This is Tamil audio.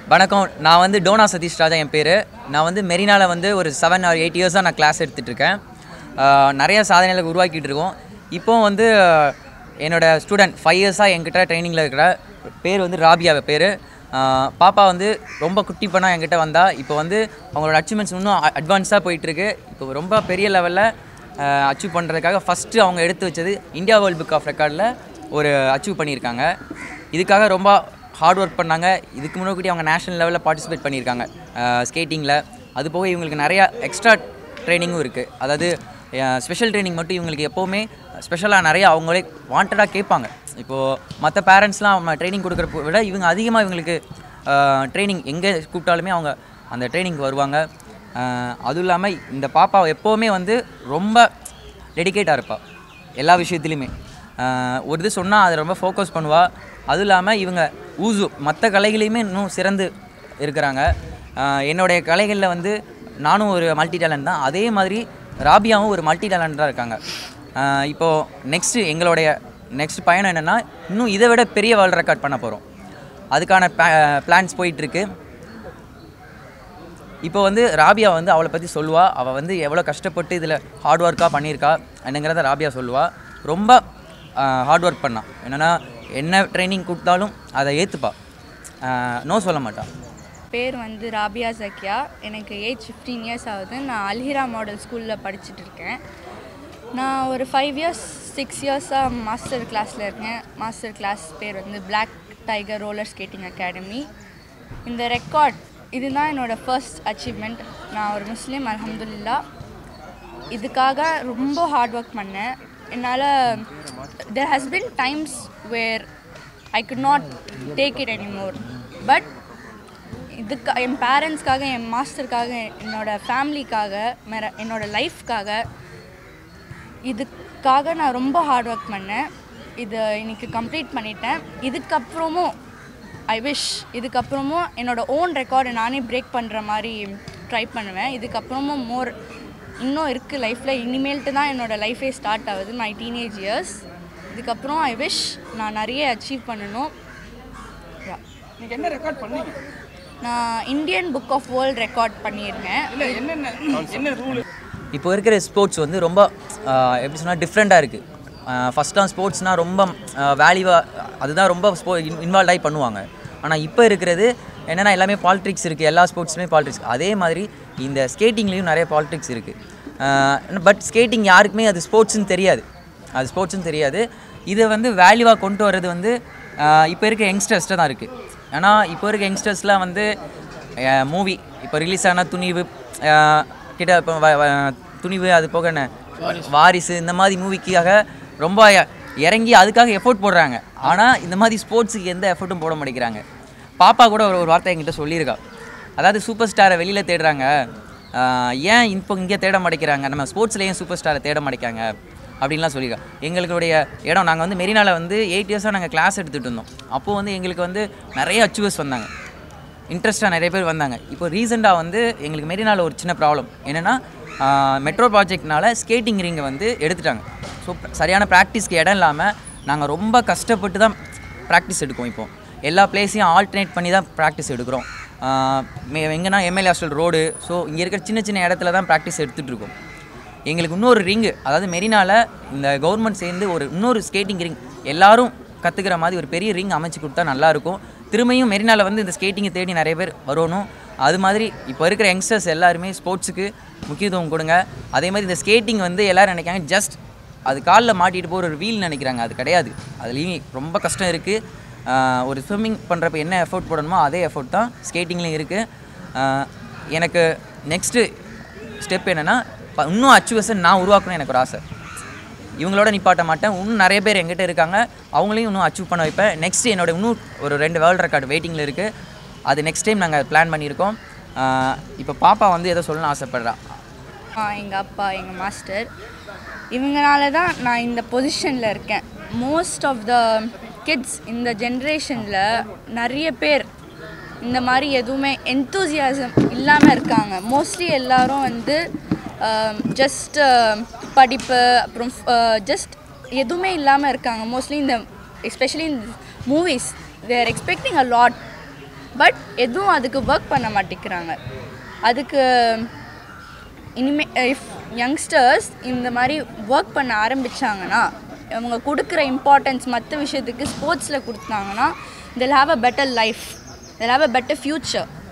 வணக்கம் நான் வந்து டோனா சதீஷ் ராஜா என் பேர் நான் வந்து மெரினாவில் வந்து ஒரு செவன் ஆர் எயிட் இயர்ஸாக நான் கிளாஸ் எடுத்துகிட்டு இருக்கேன் ஆஹ் நிறைய சாதனைகளை உருவாக்கிட்டு இருக்கோம் இப்போ வந்து ஆஹ் என்னோட ஸ்டூடெண்ட் ஃபைவ் இயர்ஸாக என்கிட்ட ட்ரைனிங்கில் இருக்கிற பேர் வந்து ராபியா பேர் பாப்பா வந்து ரொம்ப குட்டி பண்ணா என்கிட்ட வந்தா இப்போ வந்து அவங்களோட அச்சீவ்மெண்ட்ஸ் இன்னும் அட்வான்ஸாக போயிட்டுருக்கு இப்போ ரொம்ப பெரிய லெவலில் அச்சீவ் பண்ணுறதுக்காக ஃபஸ்ட்டு அவங்க எடுத்து வச்சது இந்தியா வேர்ல்ட் புக் ஆஃப் ரெக்கார்டில் ஒரு அச்சீவ் பண்ணியிருக்காங்க இதுக்காக ரொம்ப ஹார்ட் ஒர்க் பண்ணாங்க இதுக்கு முன்னாடி அவங்க நேஷனல் லெவலில் பார்ட்டிசிபேட் பண்ணியிருக்காங்க ஸ்கேட்டிங்கில் அது போக இவங்களுக்கு நிறையா எக்ஸ்ட்ரா ட்ரைனிங்கும் இருக்குது அதாவது ஸ்பெஷல் ட்ரைனிங் மட்டும் இவங்களுக்கு எப்போவுமே ஸ்பெஷலாக நிறையா அவங்களே வாண்டடாக கேட்பாங்க இப்போது மற்ற பேரண்ட்ஸ்லாம் அவங்க ட்ரைனிங் கொடுக்குறப்ப விட இவங்க அதிகமாக இவங்களுக்கு ட்ரைனிங் எங்கே கூப்பிட்டாலுமே அவங்க அந்த ட்ரைனிங்க்கு வருவாங்க அஹ் அதுவும் இல்லாமல் இந்த பாப்பா எப்போவுமே வந்து ரொம்ப டெடிகேட்டாக இருப்பாள் எல்லா விஷயத்துலையுமே ஆஹ் ஒரு இது சொன்னால் அதை ரொம்ப ஃபோக்கஸ் பண்ணுவாள் அதுவும் இல்லாமல் இவங்க ஊசு மற்ற கலைகளையுமே இன்னும் சிறந்து இருக்கிறாங்க ஆஹ் என்னுடைய கலைகளில் வந்து நானும் ஒரு மல்டி டேலண்ட் தான் அதே மாதிரி ராபியாவும் ஒரு மல்டி டேலண்டாக இருக்காங்க ஆஹ் இப்போது நெக்ஸ்ட்டு எங்களுடைய நெக்ஸ்ட் பயணம் என்னென்னா இன்னும் இதை விட பெரிய வேர்ல்ட் ரெக்கார்ட் பண்ண போகிறோம் அதுக்கான பிளான்ஸ் போயிட்டுருக்கு இப்போ வந்து ராபியா வந்து அவளை பற்றி சொல்லுவா அவள் வந்து எவ்வளோ கஷ்டப்பட்டு இதில் ஹார்ட் ஒர்க்காக பண்ணியிருக்கா என்னங்கிறத ராபியா சொல்லுவா ரொம்ப ஹார்ட் ஒர்க் பண்ணா என்னென்னா என்ன ட்ரைனிங் கொடுத்தாலும் அதை ஏற்றுப்பா நோ சொல்ல மாட்டாள் பேர் வந்து ராபியா ஜக்கியா எனக்கு ஏஜ் ஃபிஃப்டீன் இயர்ஸ் ஆகுது நான் அல்ஹிரா மாடல் ஸ்கூலில் படிச்சுட்டு இருக்கேன் நான் ஒரு ஃபைவ் இயர்ஸ் சிக்ஸ் இயர்ஸாக மாஸ்டர் கிளாஸில் இருக்கேன் மாஸ்டர் கிளாஸ் பேர் வந்து Black Tiger roller skating academy இந்த ரெக்கார்ட் இதுதான் என்னோடய ஃபர்ஸ்ட் அச்சீவ்மெண்ட் நான் ஒரு முஸ்லீம் அல்ஹம்துலில்லா இதுக்காக ரொம்ப ஹார்ட் ஒர்க் பண்ணேன் என்னால் there has been times where I could not take it anymore but இதுக்கு என் பேரண்ட்ஸ்க்காக என் மாஸ்டருக்காக என்னோடய ஃபேமிலிக்காக மேற என்னோடய லைஃப்காக இதுக்காக நான் ரொம்ப ஹார்ட் ஒர்க் பண்ணேன் இதை இன்னைக்கு கம்ப்ளீட் பண்ணிட்டேன் இதுக்கப்புறமும் ஐ விஷ் இதுக்கப்புறமும் என்னோடய ஓன் ரெக்கார்டை நானே பிரேக் பண்ணுற மாதிரி ட்ரை பண்ணுவேன் இதுக்கப்புறமும் மோர் இன்னும் இருக்குது லைஃப்பில் இனிமேல்ட்டு தான் என்னோடய லைஃபே ஸ்டார்ட் ஆகுது மை டீனேஜ் இயர்ஸ் இதுக்கப்புறம் ஐ விஷ் நான் நிறைய அச்சீவ் பண்ணணும் Yeah. நீங்கள் என்ன ரெக்கார்ட் பண்ணீங்க நான் Indian book of world record பண்ணியிருந்தேன் இல்லை என்னென்ன என்ன ரூல் இப்போ இருக்கிற ஸ்போர்ட்ஸ் வந்து ரொம்ப ஆஹ், எப்படி சொன்னால் டிஃப்ரெண்ட்டாக இருக்குது ஃபஸ்ட்லாம் ஸ்போர்ட்ஸ்னால் ரொம்ப வேல்யூவாக அதுதான் ரொம்ப ஸ்போ இன்வால்வ் ஆகி பண்ணுவாங்க ஆனால் இப்போ இருக்கிறது என்னென்னா எல்லாமே பாலிட்ரிக்ஸ் இருக்குது எல்லா ஸ்போர்ட்ஸுமே பாலிட்ரிக்ஸ் அதே மாதிரி இந்த ஸ்கேட்டிங்லேயும் நிறைய பாலிட்ரிக்ஸ் இருக்குது பட் ஸ்கேட்டிங் யாருக்குமே அது ஸ்போர்ட்ஸ்னு தெரியாது அது ஸ்போர்ட்ஸ்னு தெரியாது இதை வந்து வேல்யூவாக கொண்டு வர்றது வந்து இப்போ இருக்க யங்ஸ்டர்ஸ்ட்டு தான் இருக்குது ஆனால் இப்போ இருக்க யங்ஸ்டர்ஸ்லாம் வந்து மூவி இப்போ ரிலீஸ் ஆன துணிவு அஹ், கிட்ட இப்போ வ- வ- துணிவு அது போக என்ன வாரிசு இந்த மாதிரி மூவிக்காக ரொம்ப இ- இறங்கி அதுக்காக எஃபோர்ட் போடுறாங்க ஆனால் இந்த மாதிரி ஸ்போர்ட்ஸுக்கு எந்த எஃபோர்ட்டும் போட மாட்டேங்கிறாங்க பாப்பா கூட ஒரு ஒரு வார்த்தை என்கிட்ட சொல்லியிருக்கா அதாவது சூப்பர் ஸ்டாரை வெளியில் தேடுறாங்க ஆஹ் ஏன் இப்போ இங்கே தேட மாட்டேங்கிறாங்க நம்ம ஸ்போர்ட்ஸில் ஏன் சூப்பர் ஸ்டாரை தேட மாட்டேங்காங்க அப்படின்லாம் சொல்லியிருக்கோம் எங்களுடைய இடம் நாங்கள் வந்து மெரினாவில் வந்து எயிட் இயர்ஸாக நாங்கள் கிளாஸ் எடுத்துகிட்டு இருந்தோம் அப்போது வந்து எங்களுக்கு வந்து நிறைய அச்சீவர்ஸ் வந்தாங்க இன்ட்ரெஸ்ட்டாக நிறைய பேர் வந்தாங்க இப்போ ரீசெண்டாக வந்து எங்களுக்கு மெரினாவில் ஒரு சின்ன ப்ராப்ளம் என்னென்னா மெட்ரோ ப்ராஜெக்ட்னால ஸ்கேட்டிங் ரிங்கை வந்து எடுத்துட்டாங்க ஸோ சரியான ப்ராக்டிஸ்க்கு இடம் இல்லாமல் நாங்கள் ரொம்ப கஷ்டப்பட்டு தான் ப்ராக்டிஸ் எடுக்கோம் இப்போ எல்லா பிளேஸையும் ஆல்டர்னேட் பண்ணி தான் ப்ராக்டிஸ் எடுக்கிறோம் ஆஹ் மே- எங்கன்னா எம்எல்ஏ ஹாஸ்டல் ரோடு ஸோ இங்கே இருக்கிற சின்ன சின்ன இடத்துல தான் ப்ராக்டிஸ் எடுத்துகிட்டு இருக்கோம் எங்களுக்கு இன்னொரு ரிங்கு அதாவது மெரினாவில் இந்த கவர்மெண்ட் சேர்ந்து ஒரு இன்னொரு ஸ்கேட்டிங் ரிங் எல்லாரும் கற்றுக்கிற மாதிரி ஒரு பெரிய ரிங் அமைச்சு கொடுத்தா நல்லாயிருக்கும் திரும்பியும் மெரினாவில் வந்து இந்த ஸ்கேட்டிங்கை தேடி நிறைய பேர் வரணும் அது மாதிரி இப்போ இருக்கிற யங்ஸ்டர்ஸ் எல்லாருமே ஸ்போர்ட்ஸுக்கு முக்கியத்துவம் கொடுங்க அதே மாதிரி இந்த ஸ்கேட்டிங் வந்து எல்லோரும் நினைக்காங்க ஜஸ்ட் அது காலில் மாட்டிட்டு போகிற ஒரு வீல் நினைக்கிறாங்க அது கிடையாது அதுலேயும் ரொம்ப கஷ்டம் இருக்குது ஒரு ஸ்விம்மிங் பண்ணுறப்ப என்ன எஃபோர்ட் போடணுமோ அதே எஃபோர்ட் தான் ஸ்கேட்டிங்லேயும் இருக்குது எனக்கு நெக்ஸ்ட்டு ஸ்டெப் என்னென்னா இன்னும் அச்சுவசன் நான் உருவாக்கணும் எனக்கு ஒரு ஆசை இவங்களோட நிப்பாட்ட மாட்டேன் இன்னும் நிறைய பேர் எங்கிட்ட இருக்காங்க அவங்களையும் இன்னும் அச்சீவ் பண்ண வைப்பேன் நெக்ஸ்ட் என்னோட இன்னும் ஒரு ரெண்டு வேர்ல்ட் ரெக்கார்டு வெயிட்டிங்கில் இருக்குது அது நெக்ஸ்ட் டைம் நாங்கள் பிளான் பண்ணியிருக்கோம் இப்போ பாப்பா வந்து எதோ சொல்லணும்னு ஆசைப்பட்றா எங்கள் அப்பா எங்கள் மாஸ்டர் இவங்கனால தான் நான் இந்த பொசிஷனில் இருக்கேன் மோஸ்ட் ஆஃப் த கிட்ஸ் இந்த ஜென்ரேஷனில் நிறைய பேர் இந்த மாதிரி எதுவுமே என்தூசியாசம் இல்லாமல் இருக்காங்க மோஸ்ட்லி எல்லாரும் வந்து ஜஸ்ட் படிப்பு அப்புறம் ஜஸ்ட் எதுவுமே இல்லாமல் இருக்காங்க மோஸ்ட்லி இந்த எஸ்பெஷலி இந்த movies they're expecting a lot but எதுவும் அதுக்கு ஒர்க் பண்ண மாட்டேங்கிறாங்க அதுக்கு இனிமே இஃப் யங்ஸ்டர்ஸ் இந்த மாதிரி ஒர்க் பண்ண ஆரம்பித்தாங்கன்னா அவங்க கொடுக்குற இம்பார்ட்டன்ஸ் மற்ற விஷயத்துக்கு ஸ்போர்ட்ஸில் கொடுத்தாங்கன்னா they'll have a better life they'll have a better future